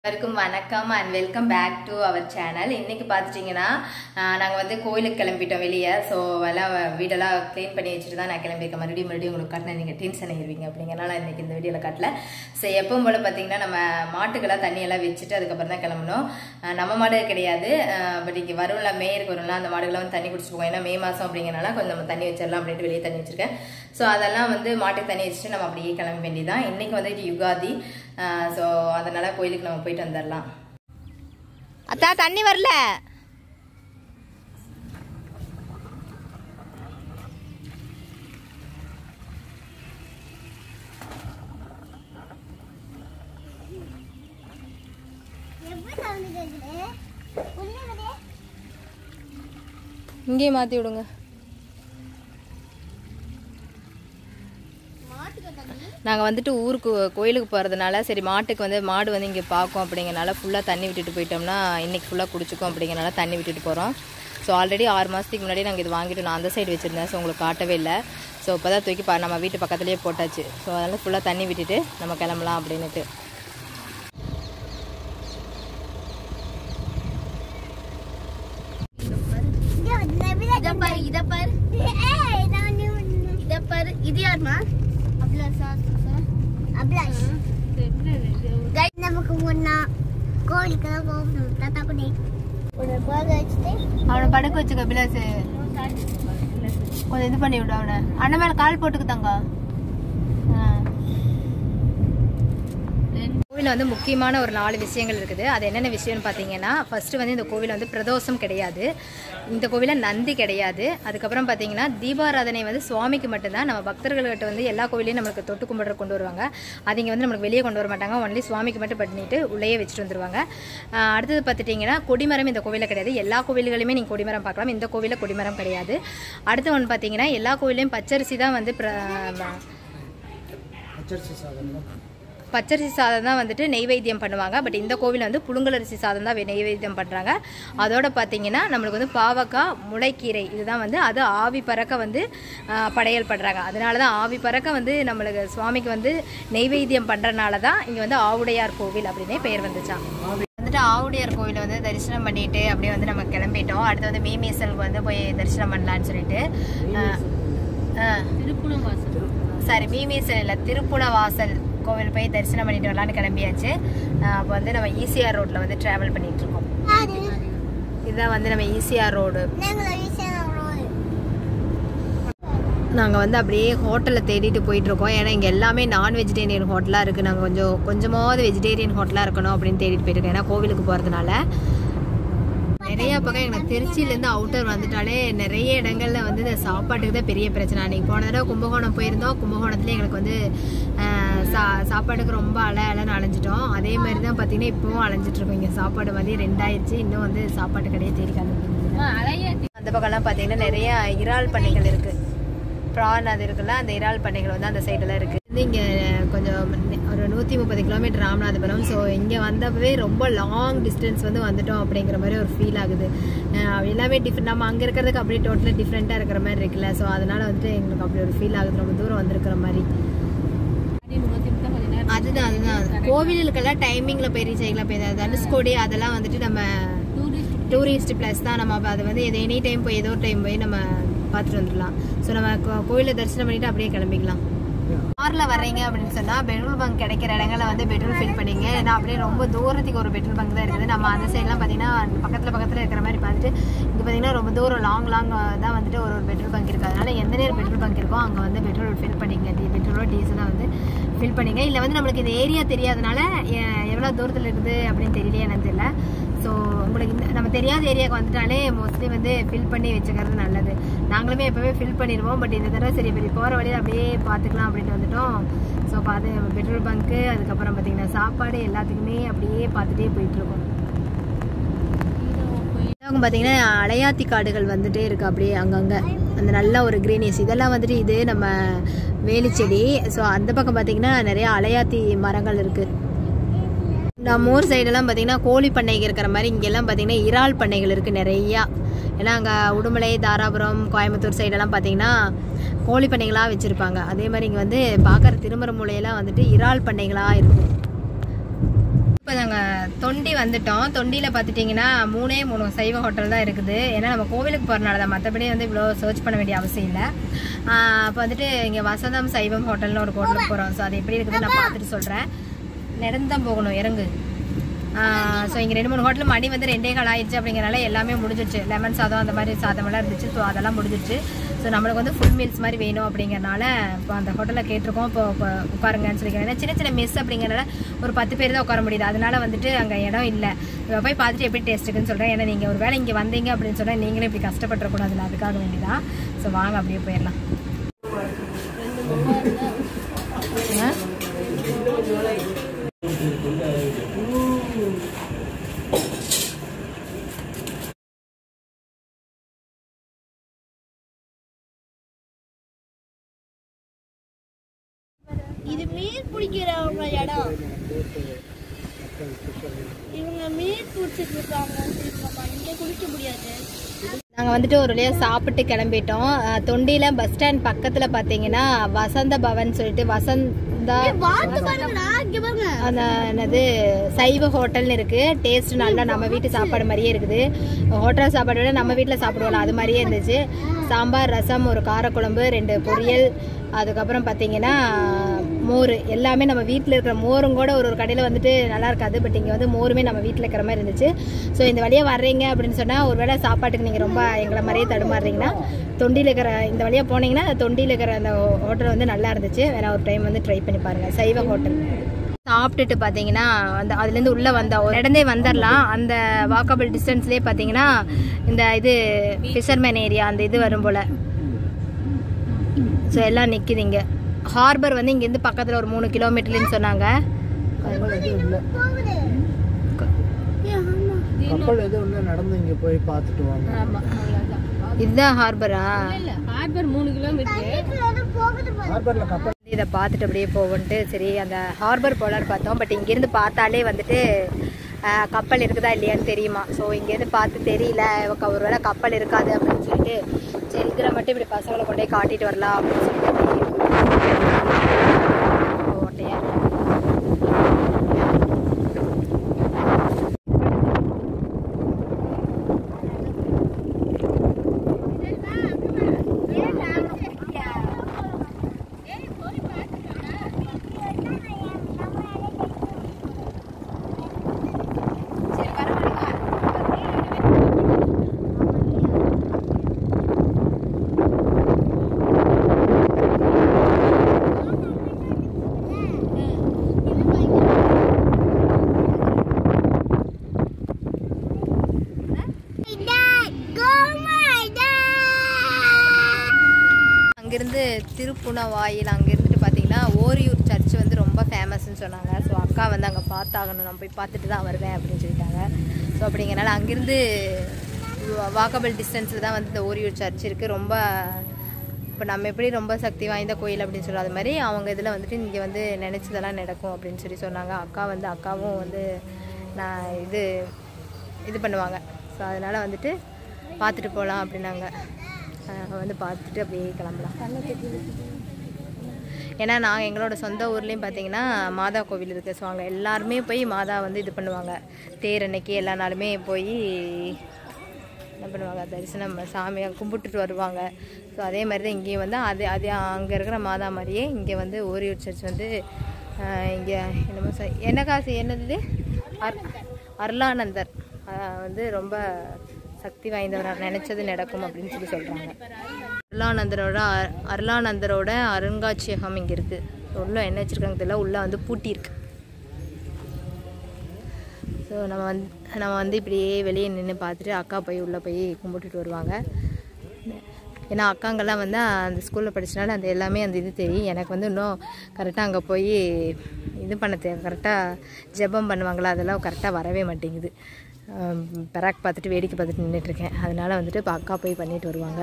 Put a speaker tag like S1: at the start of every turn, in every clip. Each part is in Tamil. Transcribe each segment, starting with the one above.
S1: எல்லாருக்கும் வணக்கம் and welcome back to our channel இன்னைக்கு பார்த்துட்டிங்கன்னா நாங்கள் வந்து கோயிலுக்கு கிளம்பிட்டோம் வெளியே ஸோ எல்லாம் வீடெல்லாம் க்ளீன் பண்ணி வச்சுட்டு தான் நான் கிளம்பியிருக்கேன் மறுபடியும் மறுபடியும் உங்களுக்கு காட்டினா நீங்கள் டென்ஷன் ஆயிருவீங்க அப்படிங்கிறனால இன்னைக்கு இந்த வீடியோவில் காட்டல ஸோ எப்பவும் போல் பார்த்தீங்கன்னா நம்ம மாட்டுக்கெல்லாம் தண்ணியெல்லாம் வச்சுட்டு அதுக்கப்புறம் தான் கிளம்பணும் ஆஹ் நம்ம மாடு கிடையாது பட் இங்கே வரும்ல மேயருக்கு வரும்ல அந்த மாடுகள்லாம் வந்து தண்ணி குடிச்சிட்டு போகும் ஏன்னா மே மாதம் அப்படிங்கிறனால கொஞ்சம் நம்ம தண்ணி வச்சிடலாம் அப்படின்ட்டு வெளியே தண்ணி வச்சிருக்கேன் ஸோ அதெல்லாம் வந்து மாட்டுக்கு தண்ணி வச்சுட்டு நம்ம அப்படியே கிளம்ப வேண்டியதான் இன்னைக்கு வந்து இது யுகாதி ஸோ அதனால கோயிலுக்கு நம்ம போயிட்டு வந்துடலாம் அத்தா தண்ணி வரல இங்கேயே மாற்றி விடுங்க நாங்கள் வந்துட்டு ஊருக்கு கோயிலுக்கு போகிறதுனால சரி மாட்டுக்கு வந்து மாடு வந்து இங்கே பார்க்கும் அப்படிங்கிறனால ஃபுல்லாக தண்ணி விட்டுட்டு போயிட்டோம்னா இன்னைக்கு ஃபுல்லாக குடிச்சிக்கும் அப்படிங்கிறனால தண்ணி விட்டுட்டு போகிறோம் ஸோ ஆல்ரெடி ஆறு மாதத்துக்கு முன்னாடி நாங்கள் இது வாங்கிட்டு நான் அந்த சைடு வச்சுருந்தேன் ஸோ உங்களுக்கு காட்டவே இல்லை ஸோ இப்போ தான் தூக்கி பா நம்ம வீட்டு பக்கத்துலேயே போட்டாச்சு ஸோ அதனால் ஃபுல்லாக தண்ணி விட்டுட்டு நம்ம கிளம்பலாம் அப்படின்னுட்டு
S2: இத பாரு இத பாரு இத பாரு இது யாருமா நமக்கு முன்னா கோழிக்கு தான் போகணும் தாத்தா கூட ஒரு பேக் வச்சுட்டு
S1: அவனை படுக்க வச்சு கபிலாஸ் கொஞ்சம் இது பண்ணி விடு அவனை அண்ணன் மேலே கால் போட்டுக்கு தங்க கோவிலில் வந்து முக்கியமான ஒரு நாலு விஷயங்கள் இருக்குது அது என்னென்ன விஷயம்னு பார்த்தீங்கன்னா ஃபர்ஸ்ட் வந்து இந்த கோவில் வந்து பிரதோஷம் கிடையாது இந்த கோவிலில் நந்தி கிடையாது அதுக்கப்புறம் பார்த்தீங்கன்னா தீபாராதனை வந்து சுவாமிக்கு மட்டும்தான் நம்ம பக்தர்கள்கிட்ட வந்து எல்லா கோவிலையும் நம்மளுக்கு தொட்டு கும்பிடுற கொண்டு வருவாங்க அது இங்கே வந்து நம்மளுக்கு வெளியே கொண்டு வர மாட்டாங்க ஒன்லி சுவாமிக்கு மட்டும் பண்ணிட்டு உள்ளேயே வச்சுட்டு வந்துருவாங்க ஆஹ் அடுத்தது பார்த்துட்டிங்கன்னா கொடிமரம் இந்த கோவிலில் கிடையாது எல்லா கோவில்களையுமே நீங்கள் கொடிமரம் பார்க்கலாம் இந்த கோவிலில் கொடிமரம் கிடையாது அடுத்து ஒன்று பார்த்தீங்கன்னா எல்லா கோவிலையும் பச்சரிசி தான் வந்து பிர- பச்சரிசி சாதம் தான் வந்துட்டு நெய்வேத்தியம் பண்ணுவாங்க பட் இந்த கோவில் வந்து புழுங்கலரிசி சாதம் தான் நெய்வேத்தியம் பண்ணுறாங்க அதோட பார்த்தீங்கன்னா நம்மளுக்கு வந்து பாவக்காய் முளைக்கீரை இதுதான் வந்து அது ஆவி பறக்க வந்து ஆ, படையல் பண்ணுறாங்க அதனால தான் ஆவி பறக்க வந்து நம்மளுக்கு சுவாமிக்கு வந்து நெய்வேத்தியம் பண்ணுறனால தான் இங்கே வந்து ஆவுடையார் கோவில் அப்படின்னே பெயர் வந்துச்சான் வந்துட்டு ஆவுடையார் கோவிலை வந்து தரிசனம் பண்ணிட்டு அப்படியே வந்து நம்ம கிளம்பிட்டோம் அடுத்து வந்து மீமேசலுக்கு வந்து போய் தரிசனம் பண்ணலான்னு சொல்லிட்டு திருப்புணவாசல் சாரி மீமேசல் இல்லை திருப்புணவாசல் கோவில் போய் தரிசனம் பண்ணிட்டு வரலான்னு கிளம்பியாச்சு அப்போ வந்து நம்ம ஈசிஆர் ரோட்ல வந்து டிராவல் பண்ணிட்டு இருக்கோம் இதுதான் வந்து நம்ம ஈசிஆர் ரோடு
S2: நாங்கள் வீசணும்
S1: நாங்கள் வந்து அப்படியே ஹோட்டலில் தேடிட்டு போயிட்டு இருக்கோம் ஏன்னா இங்கே எல்லாமே நான் வெஜிடேரியன் ஹோட்டலாக இருக்குது நாங்கள் கொஞ்சம் கொஞ்சமாவது வெஜிடேரியன் ஹோட்டலாக இருக்கணும் அப்படின்னு தேடிட்டு போயிட்டு இருக்கோம் ஏன்னா கோவிலுக்கு போகிறதுனால நிறைய பக்கம் எனக்கு திருச்சியிலேருந்து அவுட்டர் வந்துட்டாலே நிறைய இடங்கள்ல வந்து இந்த சாப்பாட்டுக்கு தான் பெரிய பிரச்சனை அன்றைக்கி போன தடவை கும்பகோணம் போயிருந்தோம் கும்பகோணத்துல எங்களுக்கு வந்து ஆஹ், சா சாப்பாட்டுக்கு ரொம்ப அலை அலைன்னு அலைஞ்சிட்டோம் அதே மாதிரி தான் பார்த்தீங்கன்னா இப்போவும் அலைஞ்சிட்டு இருக்கோம் இங்கே சாப்பாடு மதியம் ரெண்டாயிருச்சு இன்னும் வந்து சாப்பாட்டு கடையே தேடி கண்டுபிடிக்கல அந்த பக்கம்லாம் பார்த்தீங்கன்னா நிறைய இறால் பண்ணைகள் இருக்கு ப்ரான் அது இருக்குல்ல அந்த இறால் பண்ணைகள் வந்து அந்த சைடில் இருக்கு வந்து இங்கே கொஞ்சம் ஒரு நூற்றி முப்பது கிலோமீட்டர் ராமநாதபுரம் ஸோ இங்கே வந்தப்பவே ரொம்ப லாங் டிஸ்டன்ஸ் வந்து வந்துட்டோம் அப்படிங்கிற மாதிரி ஒரு ஃபீல் ஆகுது அஹ் எல்லாமே டிஃப்ரெண்ட் நம்ம அங்கே இருக்கிறதுக்கு அப்படியே டோட்டலாக டிஃப்ரெண்ட்டாக இருக்கிற மாதிரி இருக்குல்ல ஸோ அதனால வந்துட்டு எங்களுக்கு அப்படி ஒரு ஃபீல் ஆகுது ரொம்ப தூரம் வந்திருக்கிற மாதிரி அதுதான் அதுதான் கோவிலுக்கெல்லாம் டைமிங்கில் போய் ரீச் ஆகிக்கலாம் போய் தனுஷ்கோடி அதெல்லாம் வந்துட்டு நம்ம டூரிஸ்ட் பிளேஸ் தான் நம்ம அப்ப அது வந்து எது எனி டைம் போய் ஏதோ டைம் போய் நம்ம பார்த்துட்டு வந்துடலாம் ஸோ நம்ம கோ- கோயிலை தரிசனம் பண்ணிட்டு அப்படியே கிளம்பிக்கலாம் காரில் வர்றீங்க அப்படின்னு சொன்னால் பெட்ரோல் பங்க் கிடைக்கிற இடங்கள்ல வந்து பெட்ரோல் ஃபில் பண்ணிங்க ஏன்னா அப்படியே ரொம்ப தூரத்துக்கு ஒரு பெட்ரோல் பங்க் தான் இருக்குது நம்ம அந்த சைட்லாம் பார்த்தீங்கன்னா பக்கத்தில் பக்கத்தில் இருக்கிற மாதிரி பார்த்துட்டு இங்கே பார்த்தீங்கன்னா ரொம்ப தூரம் லாங் லாங் தான் வந்துட்டு ஒரு ஒரு பெட்ரோல் பங்க் இருக்குது அதனால எந்த நேரம் பெட்ரோல் பங்க் இருக்கோ அங்கே வந்து பெட்ரோல் ஃபில் பண்ணிங்க டி பெட்ரோலோ டீசலாக வந்து ஃபில் பண்ணிங்க இல்லை வந்து நம்மளுக்கு இந்த ஏரியா தெரியாதனால எ- எவ்வளோ தூரத்தில் இருக்குது அப்படின்னு தெரியலையே எனக்கு தெரியல ஸோ உங்களுக்கு இந்த நம்ம தெரியாத ஏரியாவுக்கு வந்துட்டாலே மோஸ்ட்லி வந்து ஃபில் பண்ணி வச்சுக்கிறது நல்லது நாங்களுமே எப்போவே ஃபில் பண்ணிடுவோம் பட் இந்த தடவை சரி இப்படி போகிற வழியில் அப்படியே பார்த்துக்கலாம் அப்படின்னு வந்துட்டோம் ஸோ பார்த்து பெட்ரோல் பங்க்கு அதுக்கப்புறம் பார்த்தீங்கன்னா சாப்பாடு எல்லாத்துக்குமே அப்படியே பார்த்துட்டே போயிட்டுருக்கோம் அவங்க பார்த்தீங்கன்னா அலையாத்தி காடுகள் வந்துட்டே இருக்கு அப்படியே அங்கங்கே அந்த நல்ல ஒரு கிரீனிஸ் இதெல்லாம் வந்துட்டு இது நம்ம வேலிச்செடி ஸோ அந்த பக்கம் பார்த்தீங்கன்னா நிறைய அலையாத்தி மரங்கள் இருக்குது நம்ம ஊர் சைடெல்லாம் பார்த்தீங்கன்னா கோழி பண்ணைகள் இருக்கிற மாதிரி இங்கெல்லாம் பார்த்தீங்கன்னா இறால் பண்ணைகள் இருக்குது நிறையா ஏன்னா அங்கே உடுமலை தாராபுரம் கோயம்புத்தூர் சைடெல்லாம் பார்த்தீங்கன்னா கோழி பண்ணைகளாக வச்சுருப்பாங்க அதே மாதிரி இங்கே வந்து பார்க்குற திருமர மூலையெல்லாம் வந்துட்டு இறால் பண்ணைகளாக இருக்கும் இப்போ நாங்கள் தொண்டி வந்துட்டோம் தொண்டியில் பார்த்துட்டிங்கன்னா மூணே மூணு சைவ ஹோட்டல் தான் இருக்குது ஏன்னா நம்ம கோவிலுக்கு போகிறனால தான் மற்றபடி வந்து இவ்வளோ சர்ச் பண்ண வேண்டிய அவசியம் இல்லை அப்போ வந்துட்டு இங்கே வசந்தம் சைவம் ஹோட்டல்னு ஒரு ஹோட்டலுக்கு போகிறோம் ஸோ அது எப்படி இருக்குதுன்னு நான் பார்த்துட்டு சொல்கிறேன் நடந்து தான் போகணும் இறங்கு ஸோ இங்கே ரெண்டு மூணு ஹோட்டல் மணி வந்து ரெண்டே கால் ஆயிடுச்சு அப்படிங்கிறனால எல்லாமே முடிஞ்சிருச்சு லெமன் சாதம் அந்த மாதிரி சாதமெல்லாம் இருந்துச்சு ஸோ அதெல்லாம் முடிஞ்சிருச்சு ஸோ நம்மளுக்கு வந்து ஃபுல் மீல்ஸ் மாதிரி வேணும் அப்படிங்கிறனால இப்போ அந்த ஹோட்டலில் கேட்டிருக்கோம் இப்போ இப்போ உட்காருங்கன்னு சொல்லிக்கிறேன் ஏன்னா சின்ன சின்ன மிஸ் அப்படிங்கிறனால ஒரு பத்து பேர் தான் உட்கார முடியுது அதனால வந்துட்டு அங்கே இடம் இல்லை இப்போ போய் பார்த்துட்டு எப்படி டேஸ்ட் இருக்குன்னு சொல்கிறேன் ஏன்னா நீங்கள் ஒரு வேளை இங்கே வந்தீங்க அப்படின்னு சொன்னால் நீங்களே இப்படி கஷ்டப்பட்டுறக்கூடாதுல்ல அதுக்காக வேண்டிதான் ஸோ வாங்க அப்படியே போயிடலாம் ஆ?
S2: இது மீன் பிடிக்கிறவங்க இடம் இவங்க மீன் பிடிச்சிட்டு இருக்காங்க தெரியுமாம்மா? இங்க குளிக்க முடியாது
S1: நாங்கள் வந்துட்டு ஒரு வழியாக சாப்பிட்டு கிளம்பிட்டோம் அஹ் தொண்டியில் பஸ் ஸ்டாண்ட் பக்கத்தில் பார்த்தீங்கன்னா வசந்த பவன் சொல்லிட்டு வசந்தா
S2: பார்த்து பாருங்கடா இங்க பாருங்க
S1: அந்த என்னது சைவ ஹோட்டல்னு இருக்கு டேஸ்ட் நல்லா நம்ம வீட்டு சாப்பாடு மாதிரியே இருக்குது ஹோட்டல் சாப்பாடு விட நம்ம வீட்டில் சாப்பிடுவோம்ல அது மாதிரியே இருந்துச்சு சாம்பார் ரசம் ஒரு காரக்குழம்பு ரெண்டு பொரியல் அதுக்கப்புறம் பார்த்தீங்கன்னா மோர் எல்லாமே நம்ம வீட்டில் இருக்கிற மோரும் கூட ஒரு ஒரு கடையில் வந்துட்டு நல்லா இருக்காது பட் இங்கே வந்து மோருமே நம்ம வீட்டில் இருக்கிற மாதிரி இருந்துச்சு ஸோ இந்த வழியாக வர்றீங்க அப்படின்னு சொன்னால் ஒரு வேளை சாப்பாட்டுக்கு நீங்கள் ரொம்ப எங்களை மாதிரியே தடுமாறுறீங்கன்னா தொண்டியில் இருக்கிற இந்த வழியாக போனீங்கன்னா தொண்டியில் இருக்கிற அந்த ஹோட்டல் வந்து நல்லா இருந்துச்சு வேணா ஒரு டைம் வந்து ட்ரை பண்ணி பாருங்கள் சைவ ஹோட்டல் சாப்பிட்டுட்டு பார்த்தீங்கன்னா அந்த அதுலேருந்து உள்ளே வந்தா ஒரு இடந்தே வந்துடலாம் அந்த வாக்கபிள் டிஸ்டன்ஸ்லேயே பார்த்தீங்கன்னா இந்த இது ஃபிஷர்மேன் ஏரியா அந்த இது வரும் போல் ஸோ எல்லாம் நிற்குது இங்கே ஹார்பர் வந்து இங்கேருந்து பக்கத்தில் ஒரு மூணு கிலோமீட்டர்லேன்னு சொன்னாங்க
S2: போகுது ஏ, ஆமா.
S3: கப்பல் எதுவும் இல்லை நடந்து இங்க போய் பார்த்துட்டு வாங்க
S1: இதுதான் ஹார்பரா
S2: தண்ணிக்குள்ள ஏதோ போகுது பாரு.
S3: ஹார்பர்ல கப்பல்
S1: இதை பார்த்துட்டு அப்படியே போவோன்ட்டு சரி அந்த ஹார்பர் போலான்னு பார்த்தோம் பட் இங்கேருந்து பார்த்தாலே வந்துட்டு ஆஹ், கப்பல் இருக்குதா இல்லையான்னு தெரியுமா ஸோ இங்கேருந்து பார்த்து தெரியல இவக்க ஒரு வேளை கப்பல் இருக்காது அப்படின்னு சொல்லிட்டு சரி இதில் மட்டும் இப்படி பசங்களை கொண்டு போய் காட்டிட்டு வரலாம் அப்படின்னு சொல்லிட்டு ஓட்டையா சரி பரவாயில்ல
S2: Dad, go my dad.
S1: அங்கேருந்து திருப்புணவாயில் அங்கே இருந்துட்டு பார்த்தீங்கன்னா ஓரியூர் சர்ச் வந்து ரொம்ப ஃபேமஸ்ன்னு சொன்னாங்க ஸோ அக்கா வந்து அங்கே பார்த்தாகணும் நான் போய் பார்த்துட்டு தான் வருவேன் அப்படின்னு சொல்லிட்டாங்க ஸோ அப்படிங்கிறனால அங்கேருந்து வாக்கபிள் டிஸ்டன்ஸில் தான் வந்து இந்த ஓரியூர் சர்ச் இருக்குது ரொம்ப இப்போ நம்ம எப்படி ரொம்ப சக்தி வாய்ந்த கோயில் அப்படின்னு சொல்லுவோம் அது மாதிரி அவங்க இதில் வந்துட்டு இங்கே வந்து நினச்சதெல்லாம் நடக்கும் அப்படின்னு சொல்லி சொன்னாங்க அக்கா வந்து அக்காவும் வந்து நான் இது இது பண்ணுவாங்க ஸோ அதனால் வந்துட்டு பார்த்துட்டு போகலாம் அப்படின்னாங்க அஹ் வந்து பார்த்துட்டு அப்படியே கிளம்பலாம் ஏன்னா நாங்கள் எங்களோட சொந்த ஊர்லேயும் பார்த்தீங்கன்னா மாதா கோவில் இருக்குது ஸோ அங்கே எல்லாருமே போய் மாதா வந்து இது பண்ணுவாங்க தேர் அன்னைக்கு எல்லா நாளுமே போய் என்ன பண்ணுவாங்க தரிசனம் சாமியை கும்பிட்டுட்டு வருவாங்க ஸோ அதே மாதிரி தான் இங்கேயும் வந்து அது அது அங்கே இருக்கிற மாதா மாதிரியே இங்கே வந்து ஓரியூர் சர்ச் வந்து ஆஹ், இங்கே என்னமோ சொ- என்ன காசு என்னது அர் அருளானந்தர் ஆஹ், வந்து ரொம்ப சக்தி வாய்ந்தவர் நினைச்சது நடக்கும் அப்படின்னு சொல்லி சொல்கிறாங்க அருளானந்தரோட அ- அருளானந்தரோட அருங்காட்சியகம் இங்கே இருக்குது உள்ள என்ன வச்சுருக்காங்க தெரியல உள்ளே வந்து பூட்டி இருக்கு ஸோ நம்ம வந்து நம்ம வந்து இப்படியே வெளியே நின்று பார்த்துட்டு அக்கா போய் உள்ளே போய் கும்பிட்டுட்டு வருவாங்க ஏன்னா அக்காங்கெல்லாம் வந்து அந்த ஸ்கூலில் படிச்சனால அந்த எல்லாமே அந்த இது தெரியும் எனக்கு வந்து இன்னும் கரெக்டாக அங்கே போய் இது பண்ண தெரியும் கரெக்டாக ஜெபம் பண்ணுவாங்களா அதெல்லாம் கரெக்டாக வரவே மாட்டேங்குது ஆம், பெராக் பார்த்துட்டு வேடிக்கை பார்த்துட்டு நின்றுட்டுருக்கேன் அதனால வந்துட்டு இப்போ அக்கா போய் பண்ணிட்டு வருவாங்க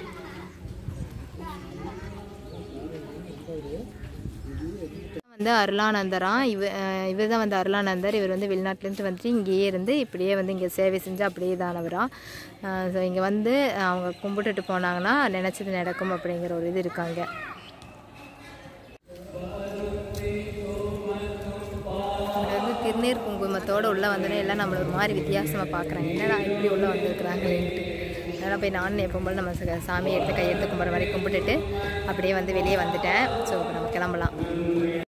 S1: வந்து அருளானந்தரா இவ இவர் தான் வந்து அருளானந்தர் இவர் வந்து வெளிநாட்டிலேருந்து வந்துட்டு இங்கேயே இருந்து இப்படியே வந்து இங்கே சேவை செஞ்சு அப்படியே தானவரா ஸோ இங்கே வந்து அவங்க கும்பிட்டுட்டு போனாங்கன்னா நினச்சது நடக்கும் அப்படிங்கிற ஒரு இது இருக்காங்க இது வந்து திருநீர் குங்கும கூட்டத்தோடு உள்ளே வந்தோடனே எல்லாம் நம்மளை ஒரு மாதிரி வித்தியாசமாக பார்க்குறாங்க என்னடா இப்படி உள்ளே வந்திருக்கிறாங்களேன்ட்டு அதனால் போய் நானும் எப்போ போல நம்ம ச- சாமியை எடுத்து கையெடுத்து கும்பிட்ற மாதிரி கும்பிட்டுட்டு அப்படியே வந்து வெளியே வந்துட்டேன் ஸோ இப்போ நம்ம கிளம்பலாம்